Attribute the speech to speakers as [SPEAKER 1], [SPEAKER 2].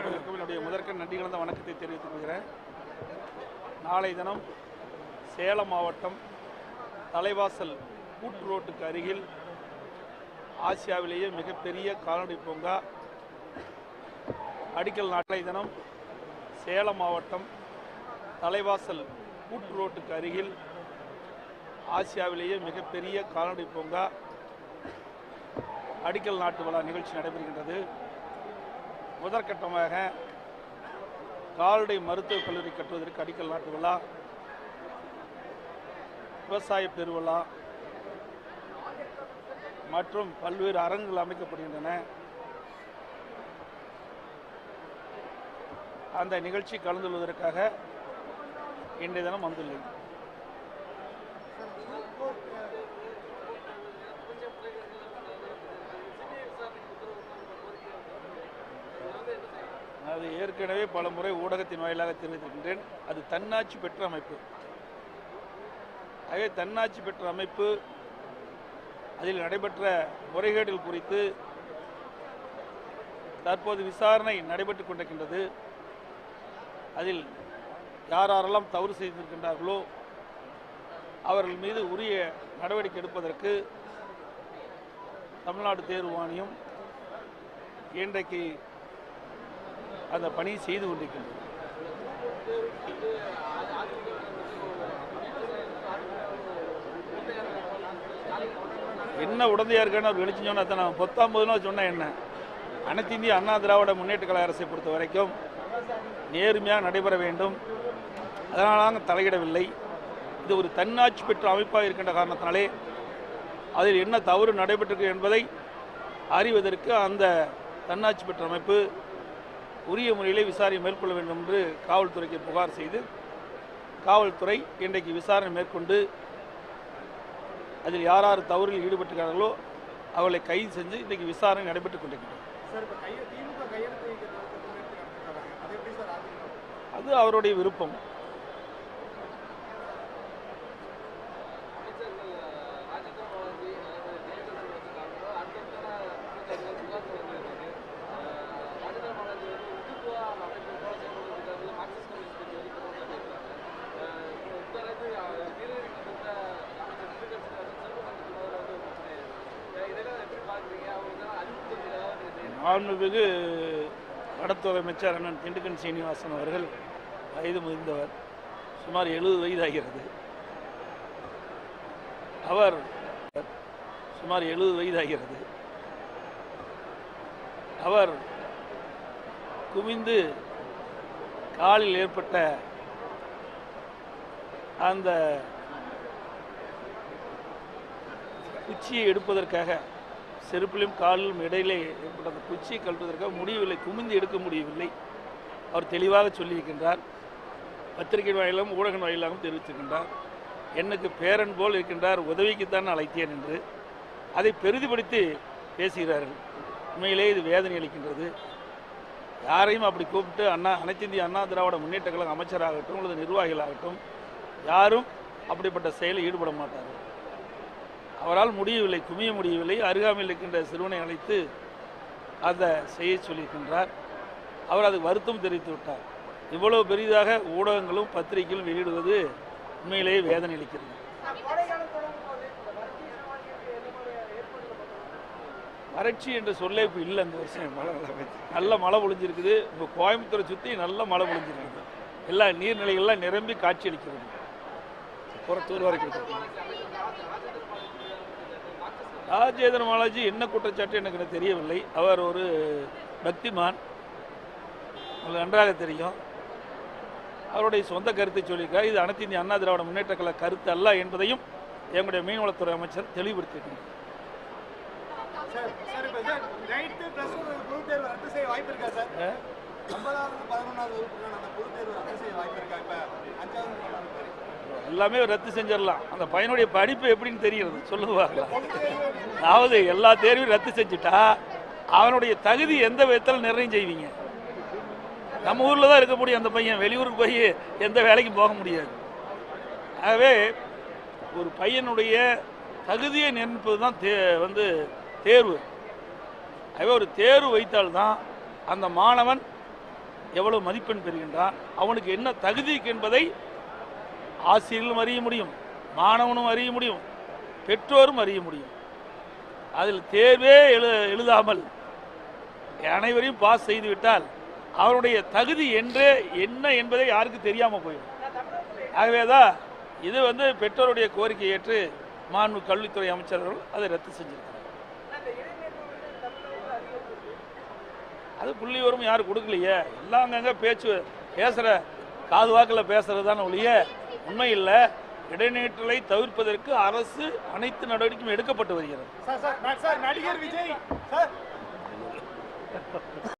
[SPEAKER 1] அனைவருக்கும் என்னுடைய முதற்க நன்றி கலந்த வணக்கத்தை தெரிவித்துக் கொள்கிறேன் நாளை தினம் சேலம் மாவட்டம் தலைவாசல் கூட்டு ரோட்டுக்கு அருகில் ஆசியாவிலேயே மிகப்பெரிய கால்நடை பூங்கா அடிக்கல் நாளை தினம் சேலம் மாவட்டம் தலைவாசல் கூட்டு ரோட்டுக்கு அருகில் ஆசியாவிலேயே மிகப்பெரிய கால்நடை பூங்கா அடிக்கல் நாட்டு விழா நிகழ்ச்சி நடைபெறுகின்றது முதற்கட்டமாக கால்நடை மருத்துவக் கல்லூரி கட்டுவதற்கு அடிக்கல் நாட்டு விழா விவசாய பெருவிழா மற்றும் பல்வேறு அரங்குகள் அமைக்கப்படுகின்றன அந்த நிகழ்ச்சி கலந்து கொள்வதற்காக இன்றைய தினம் வந்துள்ளேன் அது ஏற்கனவே பல முறை ஊடகத்தின் வாயிலாக தெரிவித்திருக்கின்றேன் அது தன்னாட்சி பெற்ற அமைப்பு ஆகவே தன்னாட்சி பெற்ற அமைப்பு அதில் நடைபெற்ற முறைகேடுகள் குறித்து தற்போது விசாரணை நடைபெற்றுக் கொண்டிருக்கின்றது அதில் யார் யாரெல்லாம் தவறு செய்திருக்கின்றார்களோ அவர்கள் மீது உரிய நடவடிக்கை எடுப்பதற்கு தமிழ்நாடு தேர்வு வாரியம் இன்றைக்கு அந்த பணியை செய்து கொண்டிருக்கின்றது என்ன உடந்தையா இருக்கான்னு அவர் வெளிச்சு சொன்னா தான் நான் பத்தொன்பது நாள் சொன்னேன் என்ன அனைத்து இந்திய அண்ணா திராவிட முன்னேற்ற கழக அரசை பொறுத்த வரைக்கும் நேர்மையாக நடைபெற வேண்டும் அதனால் நாங்கள் தலையிடவில்லை இது ஒரு தன்னாட்சி பெற்ற அமைப்பாக இருக்கின்ற காரணத்தினாலே அதில் என்ன தவறு நடைபெற்றிருக்கு என்பதை அறிவதற்கு அந்த தன்னாட்சி பெற்ற அமைப்பு உரிய முறையிலே விசாரணை மேற்கொள்ள வேண்டும் என்று காவல்துறைக்கு புகார் செய்து காவல்துறை இன்றைக்கு விசாரணை மேற்கொண்டு அதில் யார் யார் தவறில் ஈடுபட்டிருக்கிறார்களோ அவர்களை கைது செஞ்சு இன்றைக்கு விசாரணை நடைபெற்றுக் கொண்டிருக்கிறது
[SPEAKER 2] சார் இப்போ கைய திமுக கையெழுத்து வைக்கிறதுக்கு முன்னெடுத்து நடத்துறாங்க அது எப்படி சார் அதிமுக
[SPEAKER 1] அது அவருடைய விருப்பம் மாண்புமிகு வனத்துறை அமைச்சர் அண்ணன் திண்டுக்கன் சீனிவாசன் அவர்கள் வயது முதிர்ந்தவர் சுமார் எழுபது வயதாகிறது அவர் சுமார் எழுபது வயதாகிறது அவர் குவிந்து காலில் ஏற்பட்ட அந்த குச்சியை எடுப்பதற்காக செருப்பிலும் காலிலும் இடையிலே ஏற்பட்ட அந்த குச்சியை கழட்டுவதற்காக முடியவில்லை குமிந்து எடுக்க முடியவில்லை அவர் தெளிவாக சொல்லியிருக்கின்றார் பத்திரிகை வாயிலாகவும் ஊடக வாயிலாகவும் தெரிவித்திருக்கின்றார் எனக்கு பேரன் போல் இருக்கின்றார் உதவிக்குத்தான் அழைத்தேன் என்று அதை பெரிதுபடுத்தி பேசுகிறார்கள் உண்மையிலே இது வேதனை அளிக்கின்றது யாரையும் அப்படி கூப்பிட்டு அண்ணா அனைத்து இந்திய அண்ணா திராவிட முன்னேற்ற கழக அமைச்சராகட்டும் அல்லது நிர்வாகிகளாகட்டும் யாரும் அப்படிப்பட்ட செயலில் ஈடுபட மாட்டார்கள் அவரால் முடியவில்லை குமிய முடியவில்லை அருகாமையில் இருக்கின்ற சிறுவனை அழைத்து அதை செய்ய சொல்லியிருக்கின்றார் அவர் அதுக்கு வருத்தம் தெரிவித்து விட்டார் இவ்வளவு பெரிதாக ஊடகங்களும் பத்திரிகைகளும் வெளியிடுவது உண்மையிலேயே வேதனை அளிக்கிறது வறட்சி என்ற சொல்லே இப்போ இல்லை இந்த வருஷம் மழை நல்லா பெய்யுது. நல்ல மழை பொழிஞ்சிருக்குது இப்போ கோயம்புத்தூரை சுற்றி நல்ல மழை பொழிஞ்சிருக்குது எல்லா நீர்நிலைகள்லாம் நிரம்பி காட்சியளிக்கிறது புறத்தூர் வரைக்கும் இருக்கு. ராஜேந்திர பாலாஜி என்ன குற்றச்சாட்டு எனக்கு எனக்கு தெரியவில்லை அவர் ஒரு பக்திமான் உங்களுக்கு நன்றாக தெரியும் அவருடைய சொந்த கருத்தை சொல்லியிருக்கார் இது அனைத்து இந்திய அண்ணா திராவிட முன்னேற்ற கழக கருத்து அல்ல என்பதையும் எங்களுடைய மீன்வளத்துறை அமைச்சர் தெளிவுபடுத்தியிருக்கிறார்
[SPEAKER 2] சார் சார் இப்போ சார் நைட்டு ப்ளஸ் ஒன் பொது தேர்வு ரத்து செய்ய வாய்ப்பு இருக்கா சார்
[SPEAKER 1] அஹ்,
[SPEAKER 2] ஒன்பதாவது பதினொன்றாவது வகுப்புக்கான அந்த பொது தேர்வு ரத்து செய்ய வாய்ப்பு இருக்கா இப்போ அஞ்சாவது நாலாவது பேர்
[SPEAKER 1] எல்லாமே ரத்து செஞ்சிடலாம் அந்த பையனுடைய படிப்பு எப்படின்னு தெரிகிறது சொல்லுவாங்க அதாவது எல்லா தேர்வையும் ரத்து செஞ்சுட்டா அவனுடைய தகுதி எந்த விதத்தில் நிர்ணயம் செய்வீங்க நம்ம ஊரில் தான் இருக்கக்கூடிய அந்த பையன் வெளியூருக்கு போய் எந்த வேலைக்கும் போக முடியாது ஆகவே ஒரு பையனுடைய தகுதியை நிர்ணயிப்பது தான் தே வந்து தேர்வு ஆகவே ஒரு தேர்வு வைத்தால்தான் அந்த மாணவன் எவ்வளவு மதிப்பெண் பெறுகின்றான் அவனுக்கு என்ன தகுதி என்பதை ஆசிரியர்களும் அறிய முடியும் மாணவனும் அறிய முடியும் பெற்றோரும் அறிய முடியும் அதில் தேர்வே எழு எழுதாமல் அனைவரையும் பாஸ் செய்துவிட்டால் அவருடைய தகுதி என்று என்ன என்பதை யாருக்கு தெரியாமல் போயிடும் ஆகவே தான் இது வந்து பெற்றோருடைய கோரிக்கை ஏற்று மாண்பு கல்வித்துறை அமைச்சர்கள் அதை ரத்து செஞ்சிருக்காங்க அது புள்ளி வரும் யாரும் கொடுக்கலையே எல்லாம் அங்கங்க பேச்சு பேசுகிற காது வாக்கில் பேசுறது தானே ஒழிய உண்மை இல்லை இடைநீற்றலை தவிர்ப்பதற்கு அரசு அனைத்து நடவடிக்கையும் எடுக்கப்பட்டு வருகிறது
[SPEAKER 2] சார் சார் சார் நடிகர் விஜய் சார்